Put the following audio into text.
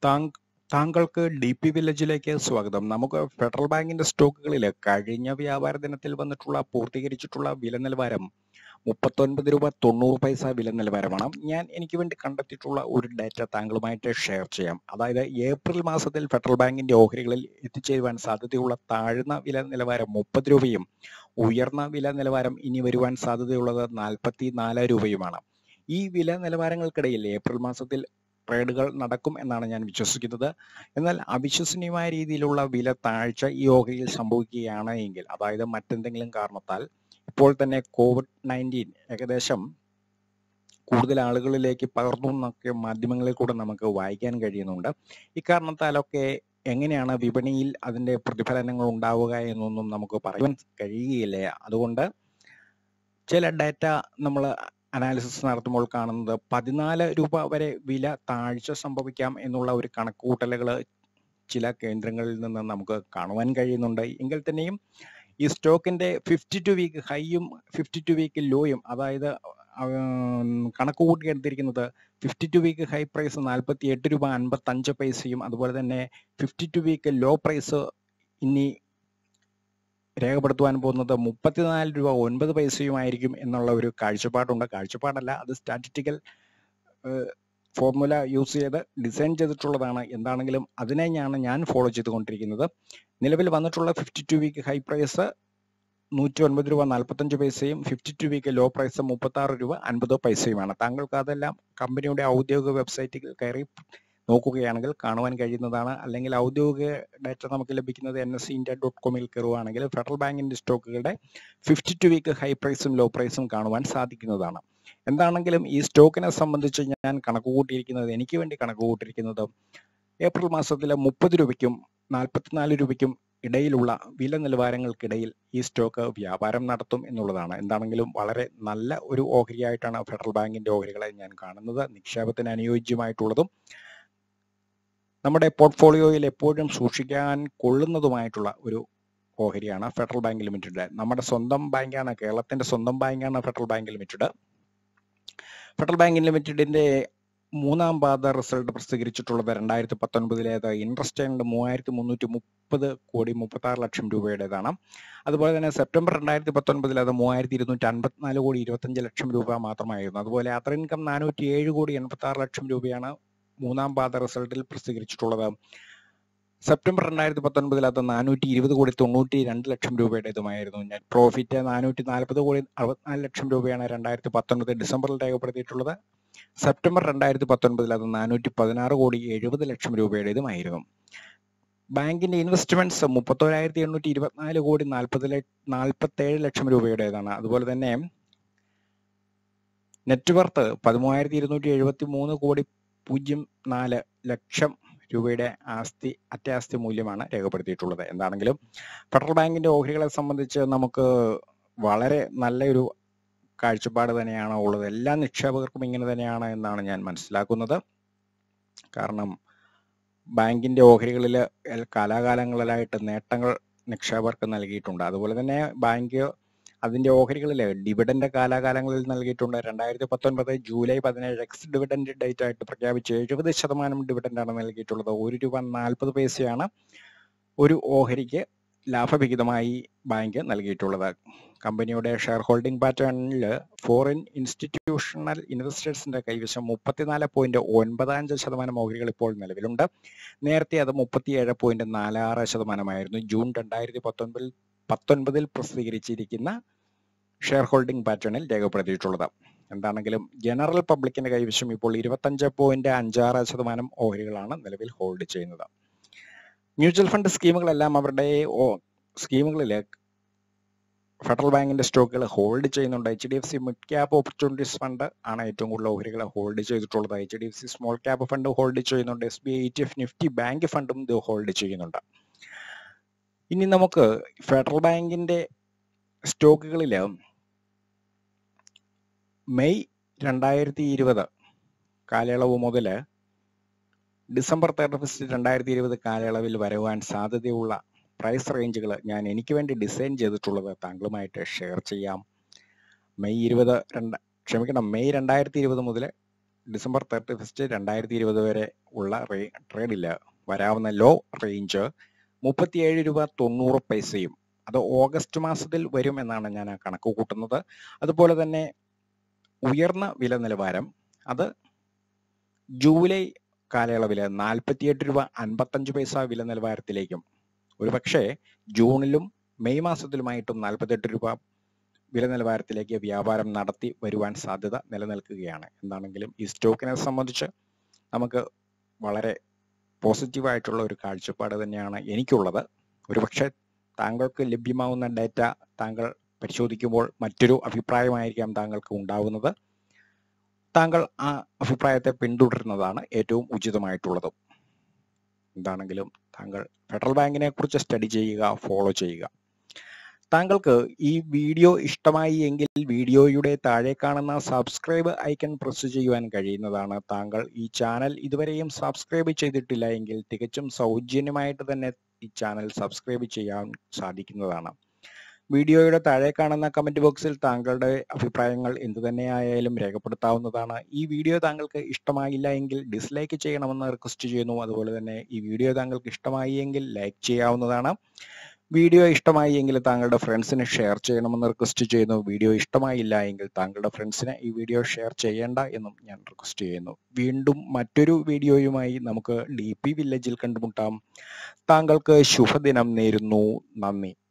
താങ്ക താങ്കൾക്ക് D P വില്ലേജിലേക്ക് സ്വാഗതം നമുക്ക് ഫെഡറൽ ബാങ്കിന്റെ സ്റ്റോക്കുകളിൽ കഴിഞ്ഞ വ്യാപാര ദിനത്തിൽ വന്നിട്ടുള്ള പൂർത്തീകരിച്ചിട്ടുള്ള വില നിലവാരം മുപ്പത്തൊൻപത് രൂപ തൊണ്ണൂറ് പൈസ വില നിലവാരമാണ് ഞാൻ എനിക്ക് വേണ്ടി കണ്ടെത്തിയിട്ടുള്ള ഒരു ഡാറ്റ താങ്കളുമായിട്ട് ഷെയർ ചെയ്യാം അതായത് ഏപ്രിൽ മാസത്തിൽ ഫെഡറൽ ബാങ്കിന്റെ ഓഹരികളിൽ എത്തിച്ചേരുവാൻ സാധ്യതയുള്ള താഴ്ന്ന വില നിലവാരം മുപ്പത് രൂപയും ഉയർന്ന വില നിലവാരം ഇനി വരുവാൻ സാധ്യതയുള്ളത് നാൽപ്പത്തി നാല് രൂപയുമാണ് ഈ വില നിലവാരങ്ങൾക്കിടയിൽ ഏപ്രിൽ മാസത്തിൽ ട്രേഡുകൾ നടക്കും എന്നാണ് ഞാൻ വിശ്വസിക്കുന്നത് എന്നാൽ അവിശ്വസനീയമായ രീതിയിലുള്ള വില താഴ്ച ഈ ഓഹരിയിൽ സംഭവിക്കുകയാണ് എങ്കിൽ അതായത് മറ്റെന്തെങ്കിലും കാരണത്താൽ ഇപ്പോൾ തന്നെ കോവിഡ് നയൻറ്റീൻ ഏകദേശം കൂടുതൽ ആളുകളിലേക്ക് പകർന്നു എന്നൊക്കെ മാധ്യമങ്ങളിൽ കൂടെ നമുക്ക് വായിക്കാൻ കഴിയുന്നുണ്ട് ഇക്കാരണത്താലൊക്കെ എങ്ങനെയാണ് വിപണിയിൽ അതിന്റെ പ്രതിഫലനങ്ങൾ ഉണ്ടാവുക എന്നൊന്നും നമുക്ക് പറയാൻ കഴിയുകയില്ല അതുകൊണ്ട് ചില ഡാറ്റ നമ്മൾ അനാലിസിസ് നടത്തുമ്പോൾ കാണുന്നത് പതിനാല് രൂപ വരെ വില താഴ്ച സംഭവിക്കാം എന്നുള്ള ഒരു കണക്കുകൂട്ടലുകൾ ചില കേന്ദ്രങ്ങളിൽ നിന്ന് നമുക്ക് കാണുവാൻ കഴിയുന്നുണ്ട് എങ്കിൽ തന്നെയും ഈ സ്റ്റോക്കിന്റെ ഫിഫ്റ്റി ടു വീക്ക് ഹൈയും ഫിഫ്റ്റി ടു വീക്ക് ലോയും അതായത് കണക്ക് കൂട്ടി എടുത്തിരിക്കുന്നത് fifty two week high price നാൽപ്പത്തി എട്ട് രൂപ അൻപത്തി അഞ്ച് പൈസയും അതുപോലെ തന്നെ fifty two week low price ഇനി രേഖപ്പെടുത്തുവാൻ പോകുന്നത് മുപ്പത്തിനാല് രൂപ ഒൻപത് പൈസയുമായിരിക്കും എന്നുള്ള ഒരു കാഴ്ചപ്പാടുണ്ട് കാഴ്ചപ്പാടല്ല അത് സ്റ്റാറ്റിസ്റ്റിക്കൽ ഫോർമുല യൂസ് ചെയ്ത് ഡിസൈൻ ചെയ്തിട്ടുള്ളതാണ് എന്താണെങ്കിലും അതിനെയാണ് ഞാൻ ഫോളോ ചെയ്തുകൊണ്ടിരിക്കുന്നത് നിലവിൽ വന്നിട്ടുള്ള fifty two week high price നൂറ്റി ഒൻപത് രൂപ നാൽപ്പത്തഞ്ച് പൈസയും fifty two week low price മുപ്പത്തി ആറ് രൂപ അൻപത് പൈസയുമാണ് താങ്കൾക്ക് അതെല്ലാം കമ്പനിയുടെ ഔദ്യോഗിക വെബ്സൈറ്റിൽ കയറി നോക്കുകയാണെങ്കിൽ കാണുവാൻ കഴിയുന്നതാണ് അല്ലെങ്കിൽ ഔദ്യോഗിക ഡാറ്റ നമുക്ക് ലഭിക്കുന്നത് എൻ എസ് ഇന്ത്യ ഡോട്ട് കോമിൽ കയറുകയാണെങ്കിൽ ഫെഡറൽ ബാങ്കിന്റെ സ്റ്റോക്കുകളുടെ ഫിഫ്റ്റി ടു വീക്ക് ഹൈ പ്രൈസും ലോ പ്രൈസും കാണുവാൻ സാധിക്കുന്നതാണ് എന്താണെങ്കിലും ഈ സ്റ്റോക്കിനെ സംബന്ധിച്ച് ഞാൻ കണക്ക് കൂട്ടിയിരിക്കുന്നത് എനിക്ക് വേണ്ടി കണക്ക് കൂട്ടിയിരിക്കുന്നത് ഏപ്രിൽ മാസത്തിലെ മുപ്പത് രൂപയ്ക്കും നാൽപ്പത്തിനാല് രൂപയ്ക്കും ഇടയിലുള്ള വില നിലവാരങ്ങൾക്കിടയിൽ ഈ സ്റ്റോക്ക് വ്യാപാരം നടത്തും എന്നുള്ളതാണ് എന്താണെങ്കിലും വളരെ നല്ല ഒരു ഓഹരിയായിട്ടാണ് ഫെഡറൽ ബാങ്കിന്റെ ഓഹരികളെ ഞാൻ കാണുന്നത് നിക്ഷേപത്തിന് അനുയോജ്യമായിട്ടുള്ളതും നമ്മുടെ പോർട്ട്ഫോളിയോയിൽ എപ്പോഴും സൂക്ഷിക്കാൻ കൊള്ളുന്നതുമായിട്ടുള്ള ഒരു ഓഹരിയാണ് ഫെഡറൽ ബാങ്ക് ലിമിറ്റഡ് നമ്മുടെ സ്വന്തം ബാങ്കാണ് കേരളത്തിന്റെ സ്വന്തം ബാങ്കാണ് ഫെഡറൽ ബാങ്ക് ലിമിറ്റഡ് ഫെഡറൽ ബാങ്ക് ലിമിറ്റഡിന്റെ മൂന്നാം പാദ റിസൾട്ട് പ്രസിദ്ധീകരിച്ചിട്ടുള്ളത് രണ്ടായിരത്തി പത്തൊൻപതിലേത് ഇൻട്രസ്റ്റ് ഏൺഡ് മൂവായിരത്തി മുന്നൂറ്റി മുപ്പത് കോടി മുപ്പത്തി ആറ് ലക്ഷം രൂപയുടേതാണ് അതുപോലെ തന്നെ സെപ്റ്റംബർ രണ്ടായിരത്തി പത്തൊൻപതിൽ അത് മൂവായിരത്തി ഇരുന്നൂറ്റി അൻപത്തിനാല് കോടി ഇരുപത്തഞ്ച് ലക്ഷം രൂപ മാത്രമായിരുന്നു അതുപോലെ അതർ ഇൻകം നാനൂറ്റി ഏഴ് കോടി എൺപത്തി ആറ് ലക്ഷം രൂപയാണ് മൂന്നാം പാദ റിസൾട്ടിൽ പ്രസിദ്ധീകരിച്ചിട്ടുള്ളത് സെപ്റ്റംബർ രണ്ടായിരത്തി പത്തൊൻപതിൽ അത് നാനൂറ്റി ഇരുപത് കോടി തൊണ്ണൂറ്റി രണ്ട് ലക്ഷം രൂപയുടേതുമായിരുന്നു നെറ്റ് പ്രോഫിറ്റ് നാനൂറ്റി നാൽപ്പത് കോടി അറുപത്തിനാല് ലക്ഷം രൂപയാണ് രണ്ടായിരത്തി പത്തൊൻപത് ഡിസംബറിൽ രേഖപ്പെടുത്തിയിട്ടുള്ളത് സെപ്റ്റംബർ രണ്ടായിരത്തി പത്തൊൻപതിൽ അത് നാനൂറ്റി പതിനാറ് കോടി എഴുപത് ലക്ഷം രൂപയുടേതുമായിരുന്നു ബാങ്കിന്റെ ഇൻവെസ്റ്റ്മെന്റ്സ് മുപ്പത്തോരായിരത്തി എണ്ണൂറ്റി ഇരുപത്തിനാല് കോടി നാൽപ്പത് നാൽപ്പത്തേഴ് ലക്ഷം രൂപയുടേതാണ് അതുപോലെ തന്നെ നെറ്റ് വർത്ത് പതിമൂവായിരത്തി ഇരുന്നൂറ്റി എഴുപത്തി മൂന്ന് കോടി പൂജ്യം നാല് ലക്ഷം രൂപയുടെ ആസ്തി അത്യാസ്തി മൂല്യമാണ് രേഖപ്പെടുത്തിയിട്ടുള്ളത് എന്താണെങ്കിലും ഫെഡറൽ ബാങ്കിന്റെ ഓഹരികളെ സംബന്ധിച്ച് നമുക്ക് വളരെ നല്ലൊരു കാഴ്ചപ്പാട് തന്നെയാണ് ഉള്ളത് എല്ലാ നിക്ഷേപകർക്കും ഇങ്ങനെ തന്നെയാണ് എന്നാണ് ഞാൻ മനസ്സിലാക്കുന്നത് കാരണം ബാങ്കിന്റെ ഓഹരികളിൽ കാലാകാലങ്ങളിലായിട്ട് നേട്ടങ്ങൾ നിക്ഷേപകർക്ക് നൽകിയിട്ടുണ്ട് അതുപോലെ തന്നെ ബാങ്ക് അതിന്റെ ഓഹരികളിൽ ഡിവിഡന്റ് കാലാകാലങ്ങളിൽ നൽകിയിട്ടുണ്ട് രണ്ടായിരത്തി പത്തൊൻപത് ജൂലൈ പതിനേഴ് എക്സ് ഡിവിഡന്റ് ഡേറ്റ് ആയിട്ട് പ്രഖ്യാപിച്ച് എഴുപത് ശതമാനം ഡിവിഡന്റ് ആണ് നൽകിയിട്ടുള്ളത് ഒരു രൂപ നാൽപ്പത് പൈസയാണ് ഒരു ഓഹരിക്ക് ലാഭവിഹിതമായി ബാങ്ക് നൽകിയിട്ടുള്ളത് കമ്പനിയുടെ ഷെയർ ഹോൾഡിംഗ് പാറ്റേണിൽ ഫോറിൻ ഇൻസ്റ്റിറ്റ്യൂഷണൽ ഇൻവെസ്റ്റേഴ്സിന്റെ കൈവശം മുപ്പത്തിനാല് പോയിന്റ് ഒൻപത് അഞ്ച് ശതമാനം ഓഹരികൾ ഇപ്പോൾ നിലവിലുണ്ട് നേരത്തെ അത് മുപ്പത്തിയേഴ് പോയിന്റ് നാല് ആറ് ശതമാനമായിരുന്നു ജൂൺ രണ്ടായിരത്തി പത്തൊൻപതിൽ പത്തൊൻപതിൽ പ്രസിദ്ധീകരിച്ചിരിക്കുന്ന ഷെയർ ഹോൾഡിംഗ് പാറ്റേണിൽ രേഖപ്പെടുത്തിയിട്ടുള്ളത് എന്താണെങ്കിലും ജനറൽ പബ്ലിക്കിന്റെ കൈവശം ഇപ്പോൾ ഇരുപത്തഞ്ച് പോയിന്റ് അഞ്ചാറ് ശതമാനം ഓഹരികളാണ് നിലവിൽ ഹോൾഡ് ചെയ്യുന്നത് മ്യൂച്വൽ ഫണ്ട് സ്കീമുകളെല്ലാം അവരുടെ സ്കീമുകളിൽ ഫെഡറൽ ബാങ്കിന്റെ സ്റ്റോക്കുകൾ ഹോൾഡ് ചെയ്യുന്നുണ്ട് H D F C mid cap opportunities fund ആണ് ഏറ്റവും കൂടുതൽ ഓഹരികൾ ഹോൾഡ് ചെയ്തിട്ടുള്ളത് H D F C small cap fund hold ചെയ്യുന്നുണ്ട് S B I T F Nifty bank ഫണ്ടും ഇത് ഹോൾഡ് ചെയ്യുന്നുണ്ട് ഇനി നമുക്ക് ഫെഡറൽ ബാങ്കിന്റെ സ്റ്റോക്കുകളിൽ മെയ് രണ്ടായിരത്തി ഇരുപത് കാലയളവ് മുതൽ ഡിസംബർ തേർട്ടി ഫസ്റ്റ് രണ്ടായിരത്തി ഇരുപത് കാലയളവിൽ വരുവാൻ സാധ്യതയുള്ള പ്രൈസ് റേഞ്ചുകൾ ഞാൻ എനിക്ക് വേണ്ടി ഡിസൈൻ ചെയ്തിട്ടുള്ളത് താങ്കളുമായിട്ട് ഷെയർ ചെയ്യാം മെയ് ഇരുപത് രണ്ട് ക്ഷമിക്കണം മെയ് രണ്ടായിരത്തി ഇരുപത് മുതൽ ഡിസംബർ തേർട്ടി ഫസ്റ്റ് രണ്ടായിരത്തി ഇരുപത് വരെ ഉള്ള റേ ട്രേഡിൽ വരാവുന്ന ലോ റേഞ്ച് മുപ്പത്തിയേഴ് രൂപ തൊണ്ണൂറ് പൈസയും അത് ഓഗസ്റ്റ് മാസത്തിൽ വരും എന്നാണ് ഞാൻ ആ കണക്ക് കൂട്ടുന്നത് അതുപോലെ തന്നെ ഉയർന്ന വില നിലവാരം അത് ജൂലൈ കാലയളവിൽ നാൽപ്പത്തിയെട്ട് രൂപ അൻപത്തഞ്ച് പൈസ വില നിലവാരത്തിലേക്കും ഒരുപക്ഷെ ജൂണിലും മെയ് മാസത്തിലുമായിട്ടും നാൽപ്പത്തെട്ട് രൂപ വില നിലവാരത്തിലേക്ക് വ്യാപാരം നടത്തി വരുവാൻ സാധ്യത നിലനിൽക്കുകയാണ് എന്താണെങ്കിലും ഈ സ്റ്റോക്കിനെ സംബന്ധിച്ച് നമുക്ക് വളരെ പോസിറ്റീവായിട്ടുള്ള ഒരു കാഴ്ചപ്പാട് തന്നെയാണ് എനിക്കുള്ളത് ഒരുപക്ഷെ താങ്കൾക്ക് ലഭ്യമാവുന്ന ഡേറ്റ താങ്കൾ പരിശോധിക്കുമ്പോൾ മറ്റൊരു അഭിപ്രായമായിരിക്കാം താങ്കൾക്ക് ഉണ്ടാവുന്നത് താങ്കൾ ആ അഭിപ്രായത്തെ പിന്തുടരുന്നതാണ് ഏറ്റവും ഉചിതമായിട്ടുള്ളത് എന്താണെങ്കിലും താങ്കൾ ഫെഡറൽ ബാങ്കിനെ കുറിച്ച് സ്റ്റഡി ചെയ്യുക ഫോളോ ചെയ്യുക താങ്കൾക്ക് ഈ വീഡിയോ ഇഷ്ടമായി എങ്കിൽ വീഡിയോയുടെ താഴെ കാണുന്ന സബ്സ്ക്രൈബ് ഐക്കൺ പ്രസ് ചെയ്യുവാൻ കഴിയുന്നതാണ് താങ്കൾ ഈ ചാനൽ ഇതുവരെയും സബ്സ്ക്രൈബ് ചെയ്തിട്ടില്ല എങ്കിൽ തികച്ചും സൗജന്യമായിട്ട് തന്നെ ഈ ചാനൽ സബ്സ്ക്രൈബ് ചെയ്യാൻ സാധിക്കുന്നതാണ് വീഡിയോയുടെ താഴെ കാണുന്ന കമന്റ് ബോക്സിൽ താങ്കളുടെ അഭിപ്രായങ്ങൾ എന്തു തന്നെയായാലും രേഖപ്പെടുത്താവുന്നതാണ് ഈ വീഡിയോ താങ്കൾക്ക് ഇഷ്ടമായില്ല എങ്കിൽ ഡിസ്ലൈക്ക് ചെയ്യണമെന്ന് റിക്വസ്റ്റ് ചെയ്യുന്നു അതുപോലെ തന്നെ ഈ വീഡിയോ താങ്കൾക്ക് ഇഷ്ടമായി എങ്കിൽ ലൈക്ക് ചെയ്യാവുന്നതാണ് വീഡിയോ ഇഷ്ടമായി എങ്കിൽ താങ്കളുടെ ഫ്രണ്ട്സിന് ഷെയർ ചെയ്യണമെന്ന് റിക്വസ്റ്റ് ചെയ്യുന്നു വീഡിയോ ഇഷ്ടമായില്ല എങ്കിൽ താങ്കളുടെ ഫ്രണ്ട്സിന് ഈ വീഡിയോ ഷെയർ ചെയ്യേണ്ട എന്നും ഞാൻ റിക്വസ്റ്റ് ചെയ്യുന്നു വീണ്ടും മറ്റൊരു വീഡിയോയുമായി നമുക്ക് ഡി പി വില്ലേജിൽ കണ്ടുമുട്ടാം താങ്കൾക്ക് ശുഭദിനം നേരുന്നു നന്ദി